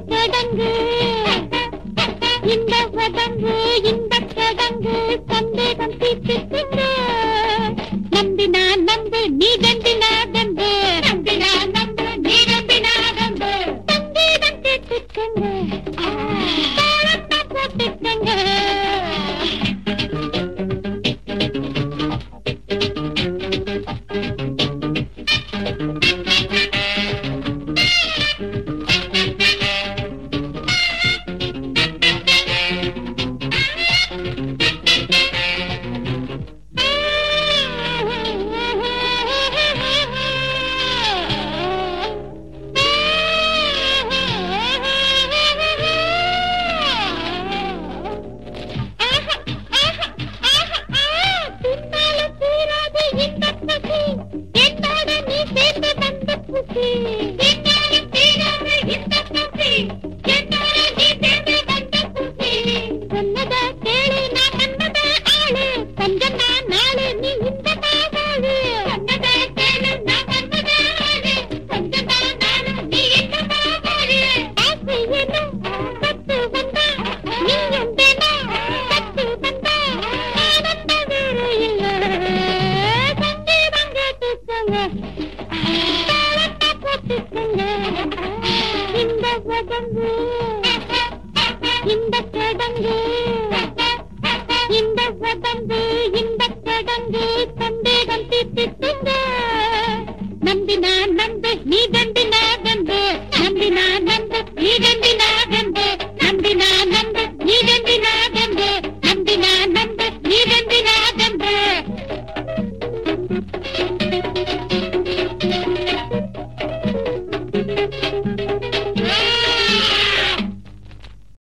சடங்கு இந்த சடங்கு இந்த சடங்கு சந்தேகம் தீர்த்துங்க நம்பினா நம்பு நீ கண்டினா கண்டு நம்பினா நம்பு நீ கண்டினா கண்டு சந்தேகம் தீர்த்துக்கங்க தாளத்தை போட்டுக்கங்க சொன்னதா கேளு நான் கண்டதா ஆளு கொஞ்சம் தான் நாளு நீ இந்த பாவாளு சொன்னதா கேளு நான் கண்டதா ஆளு கொஞ்சம் தான் நாளு நீ இந்த பாவாளு ஆசை எனும் சத்து வந்தா நீ எந்தேனா சத்து வந்தா ஆனந்த வேறு இல்ல சங்கீதம் கேட்டுக்கங்க தாளத்தை போட்டுக்கங்க இந்த சடங்கு இந்த சடங்கு இந்த சடங்கு இந்த சடங்கு சந்தேகம் தீர்த்துங்க நம்பினா நம்பு நீ கண்டினா